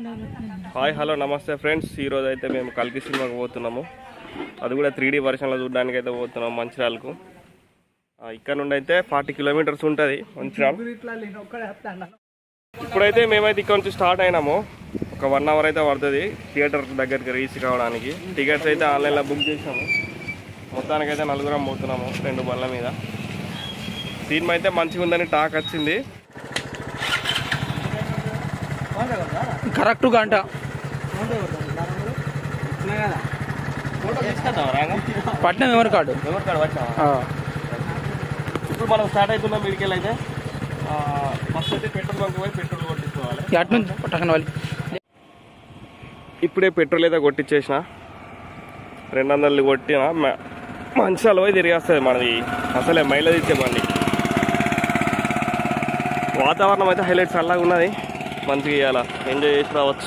Hi hello నమస్తే friends ఈరోజు అయితే మేము కల్కి సినిమాకి పోతున్నాము అది కూడా త్రీ డీ వర్షన్లో చూడడానికి అయితే పోతున్నాం మంచిర్యాలకు ఆ, ఇక్కడ నుండి అయితే ఫార్టీ కిలోమీటర్స్ ఉంటుంది మంచిర్యాల ఇప్పుడైతే మేమైతే ఇక్కడ నుంచి స్టార్ట్ అయినాము ఒక వన్ అవర్ అయితే పడుతుంది థియేటర్ దగ్గరికి రీచ్ కావడానికి టికెట్స్ అయితే ఆన్లైన్లో బుక్ చేసాము మొత్తానికైతే నలుగురం పోతున్నాము రెండు బళ్ళ మీద సినిమా అయితే మంచిగా ఉందని టాక్ వచ్చింది కరెక్ట్ గంట పట్నం మెమరీ కార్డు ఆ. ఇప్పుడు మనం స్టార్ట్ అవుతున్నాం మెడికల్ అయితే ఫస్ట్ అయితే పెట్రోల్ బంక్ పోయి పెట్రోల్ కొట్టించుకోవాలి ఈ అటు నుంచి పట్టకన వాళ్ళు ఇప్పుడే పెట్రోల్ అయితే కొట్టించేసిన రెండు వందలు కొట్టిన మ- మంచిర్యాల పోయి తిరిగి వస్తుంది మనది అసలే మైలేజ్ ఇచ్చే బండి వాతావరణం అయితే హైలైట్స్ అలాగా ఉన్నది మంచిగా ఇవ్వాల ఎంజాయ్ చేసి రావచ్చు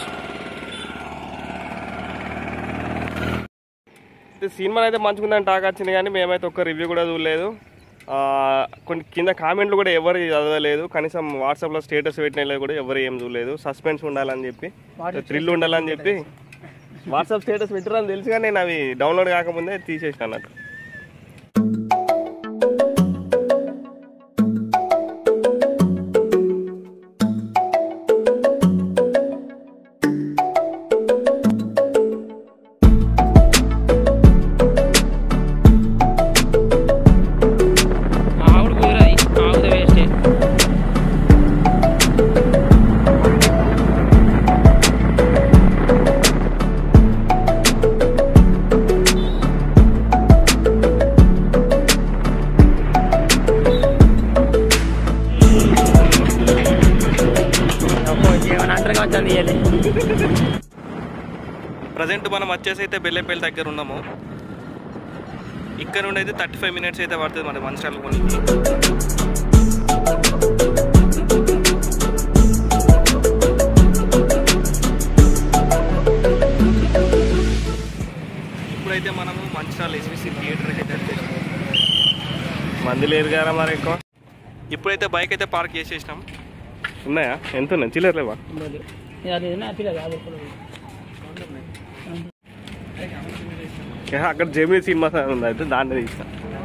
అయితే సినిమా అయితే మంచిగా ఉందని టాక్ వచ్చింది కానీ మేమైతే ఒక్క రివ్యూ కూడా చూడలేదు ఆ, కొన్ని కింద కామెంట్లు కూడా ఎవరు చదవలేదు కనీసం వాట్సాప్లో స్టేటస్ పెట్టిన కూడా ఎవరు ఏం చూడలేదు సస్పెన్స్ ఉండాలని చెప్పి థ్రిల్ ఉండాలని చెప్పి వాట్సాప్ స్టేటస్ పెట్టారని తెలుసు కానీ నేను అవి డౌన్లోడ్ కాకముందే తీసేసిన అన్నట్టు ఆవుడు కుదరది ఆవుదే వేస్టే ఏమైనా అంటారు వచ్చింది ఇవ్వాలి ప్రజెంట్ మనం వచ్చేసి అయితే బెల్లెపల్లి దగ్గర ఉన్నాము ఇక్కడ నుండి అయితే థర్టీ ఫైవ్ మినిట్స్ అయితే పడుతుంది మన మంచిర్యాల కొని ఇప్పుడైతే మనము మంచిర్యాల ఎస్విసి థియేటర్కి అయితే వచ్చేసాము మంది లేరు కదా మరి ఎక్కువ ఇప్పుడైతే బైక్ అయితే పార్క్ చేసేసినాం ఉన్నాయా ఎంత ఉన్నాయి చిల్లర లేవా అది పిల్లలు యాభై రూపాయలు ఏ, అక్కడ జెమిని సినిమా ఉంది అయితే దాన్ని తీస్తా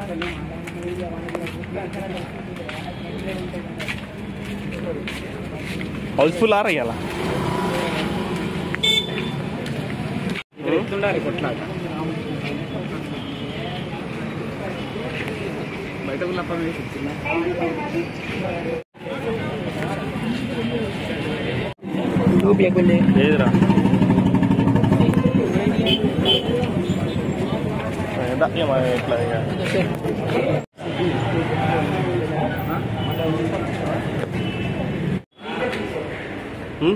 హౌస్ఫుల్ ఆరా ఇవాళ బయట ఉన్న పని చూపించకుండే లేదురా ఏదా, ఏమో ఎట్లా ఇక. హ్మ్?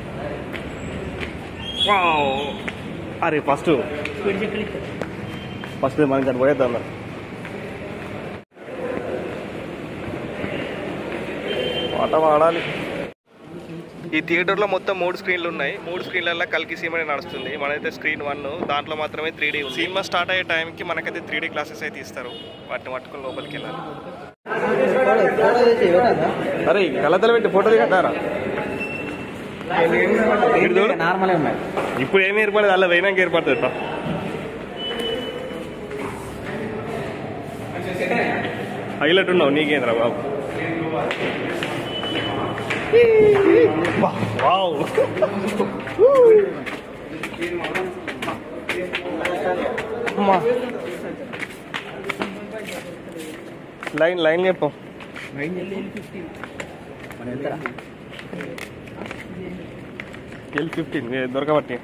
వావ్. అరే ఫస్ట్ ఫస్ట్ మనకి అటు పోయేద్దాం మరి పాట పాడాలి ఈ థియేటర్లో మొత్తం మూడు స్క్రీన్లు ఉన్నాయి మూడు స్క్రీన్లలో కలికి సినిమా నడుస్తుంది మనైతే స్క్రీన్ వన్ దాంట్లో మాత్రమే త్రీ డీ సినిమా స్టార్ట్ అయ్యే టైంకి మనకైతే త్రీ డీ క్లాసెస్ అయితే ఇస్తారు వాటిని పట్టుకుని లోపలికి వెళ్ళాలి అరే కళ్ళతలు పెట్టి ఫోటో దిగట్టారా నార్మల్ ఉన్నాయి ఇప్పుడు ఏమి ఏర్పడదు అలా పోయినాక ఏర్పడుతుంది రా. హైలైట్ ఉన్నావు నీకేంద్రా బాబు వా- వావ్ అమ్మా. లైన్ లైన్ చెప్పు ఎల్ ఫిఫ్టీన్ దొరకబట్టి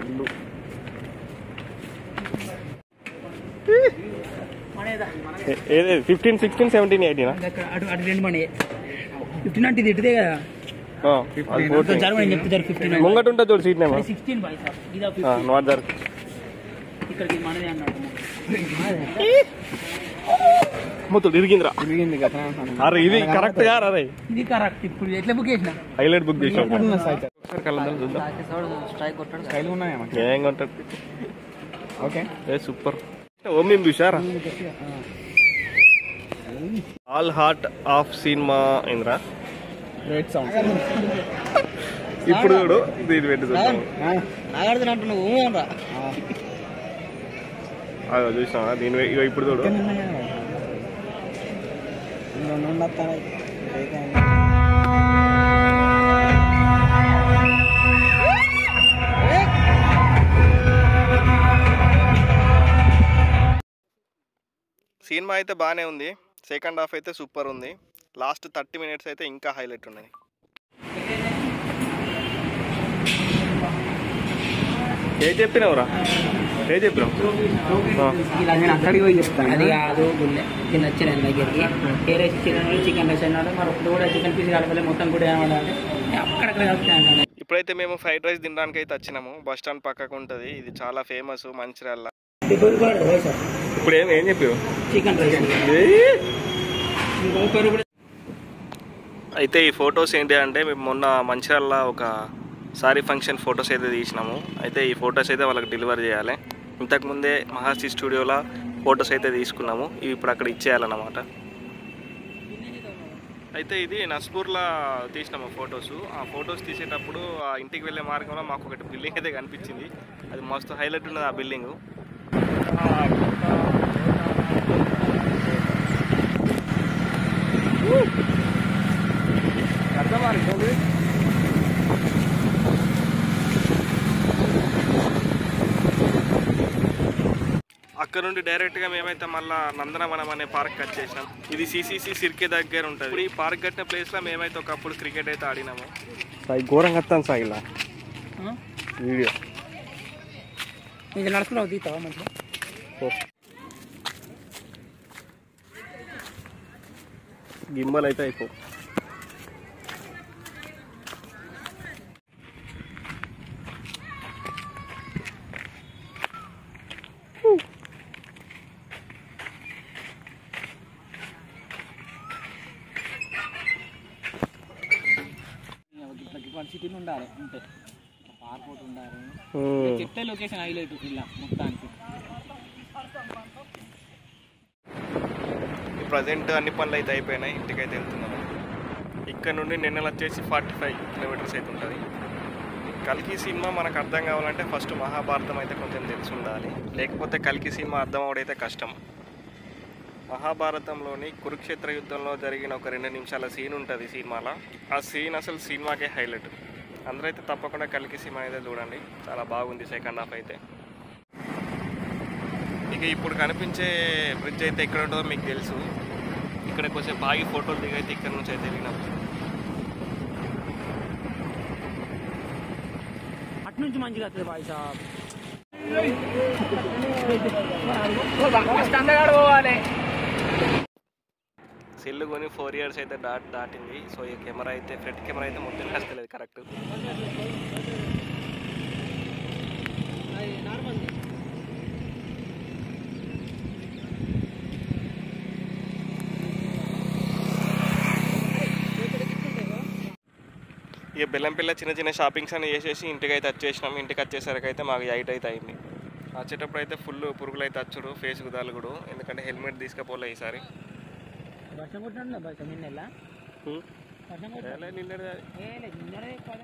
ఏ- ఏది ఫిఫ్టీన్ సిక్స్టీన్ సెవెంటీన్ ఎయిటీనా అటు అటు రెండు మనీ ఫిఫ్టీన్ అంటే ఇది ఇటుదే కదా జరుగు నేను చెప్తాను ఫిఫ్టీన్ ముంగట ఉంటుంది చూడు సీట్ నేమో సిక్స్టీన్ బాయ్ సార్ ఇదా నోట్ జరు ఇక్కడికి మనదే అన్నాడు మొత్తం ఇరిగిందిరా అరే ఇది కరెక్ట్ గారు అరే ఇది కరెక్ట్ ఇప్పుడు ఎట్లా బుక్ చేసిన హైలైట్ బుక్ చేసాం ఒకసారి కళ్ళందరూ చూద్దాం ఏం కొంటాడు ఓకే ఏ సూపర్ ఓమి చూసారా ఆల్ హార్ట్ ఆఫ్ సినిమా ఇంద్రా రేట్ సౌండ్ ఇప్పుడు చూడు దీన్ని పెట్టి చూద్దాం నాగార్జున అంటున్నావు ఊరా అదో చూసినావా దీని వే- ఇగో ఇప్పుడు చూడు సినిమా అయితే బాగానే ఉంది సెకండ్ హాఫ్ అయితే సూపర్ ఉంది లాస్ట్ థర్టీ మినిట్స్ అయితే ఇంకా హైలైట్ ఉన్నది ఏ చెప్పినావురా ఏ చెప్పినావు ఆ. నేను అక్కడికి పోయి చెప్తాను అది కాదు గుళ్ళే చిన్న వచ్చిన దగ్గరికి ఏ రైస్ చికెన్ చికెన్ రైస్ అన్నాడు మరి ఒకటి కూడా చికెన్ పీస్ కలపలే మొత్తం కూడా ఏమన్నాడు అక్కడక్కడ కలుపుతాను ఇప్పుడైతే మేము ఫ్రైడ్ రైస్ తినడానికి అయితే వచ్చినాము బస్ స్టాండ్ పక్కకు ఉంటుంది ఇది చాలా ఫేమస్ మంచిర్యాల ఇప్పుడు ఏం ఏం చెప్పావు చికెన్ రైస్ ఇంకో పేరు కూడా అయితే ఈ ఫొటోస్ ఏంటి అంటే మేము మొన్న మంచిర్యాల ఒక సారీ ఫంక్షన్ ఫొటోస్ అయితే తీసినాము అయితే ఈ ఫొటోస్ అయితే వాళ్ళకి డెలివరీ చేయాలి ఇంతకుముందే మహాసి స్టూడియోలో ఫొటోస్ అయితే తీసుకున్నాము ఇవి ఇప్పుడు అక్కడ ఇచ్చేయాలన్నమాట అయితే ఇది నస్పూర్లో తీసినాము ఫొటోస్ ఆ ఫొటోస్ తీసేటప్పుడు ఆ ఇంటికి వెళ్ళే మార్గంలో మాకు ఒకటి బిల్డింగ్ అయితే కనిపించింది అది మస్తు హైలైట్ ఉన్నది ఆ బిల్డింగ్ అక్కడ నుండి డైరెక్ట్ గా మేమైతే మళ్ళా నందనవనం అనే పార్క్ వచ్చేసినాం ఇది సిసిసి సిర్కే దగ్గర ఉంటుంది ఇప్పుడు ఈ పార్క్ కట్టిన ప్లేస్ లో మేమైతే ఒకప్పుడు క్రికెట్ అయితే ఆడినాము ఘోరంగా వస్తాను సాగిలా వీడియో ఇది నడుచుకున్నావు తీతావా మంచిగా గింబల్ అయితే అయిపో సిటీలో ఉండాలి అంతే పార్క్ ఒకటి ఉండాలి చెప్తే లొకేషన్ హైలైట్ ఇలా మొత్తానికి ప్రజెంట్ అన్ని పనులు అయితే అయిపోయినాయి ఇంటికైతే వెళ్తున్నాము ఇక్కడ నుండి నిన్నలు వచ్చేసి ఫార్టీ ఫైవ్ కిలోమీటర్స్ అయితే ఉంటుంది కల్కి సినిమా మనకు అర్థం కావాలంటే ఫస్ట్ మహాభారతం అయితే కొంచెం తెలిసి ఉండాలి లేకపోతే కల్కి సినిమా అర్థం అవడైతే కష్టం మహాభారతంలోని కురుక్షేత్ర యుద్ధంలో జరిగిన ఒక రెండు నిమిషాల సీన్ ఉంటుంది సినిమాలో ఆ సీన్ అసలు సినిమాకే హైలైట్ అందరూ అయితే తప్పకుండా కలికి సినిమా అయితే చూడండి చాలా బాగుంది సెకండ్ హాఫ్ అయితే ఇక ఇప్పుడు కనిపించే బ్రిడ్జ్ అయితే ఎక్కడ ఉంటుందో మీకు తెలుసు ఇక్కడ కొంచెం బాగి ఫోటోలు దిగైతే ఇక్కడ నుంచి అయితే వెళ్ళినాం అటు నుంచి మంచిగా వస్తుంది బాయ్ సాబ్ పోవాలి సెల్ కొని ఫోర్ ఇయర్స్ అయితే దాటి దాటింది సో ఈ కెమెరా అయితే ఫ్రంట్ కెమెరా అయితే మొత్తం వస్తలేదు కరెక్ట్ ఇక బెల్లంపిల్ల చిన్న చిన్న షాపింగ్స్ అని చేసేసి ఇంటికి అయితే వచ్చేసినాం ఇంటికి వచ్చేసరికి అయితే మాకు ఎయిట్ అయితే అయింది వచ్చేటప్పుడు అయితే ఫుల్ పురుగులు అయితే వచ్చుడు ఫేస్ కుదాలుగుడు ఎందుకంటే హెల్మెట్ తీసుకపోలే ఈసారి వర్షం కొట్టినా బాయ్ సాబ్ నిన్న ఎలా వర్షం కొట్టినా ఏలే నిన్నటిది అది. ఏ లేదు నిన్ననే పడ-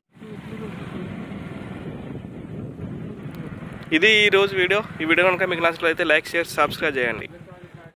ఇది ఈ రోజు వీడియో ఈ వీడియో కనుక మీకు నచ్చినట్లయితే లైక్ షేర్ సబ్స్క్రైబ్ చేయండి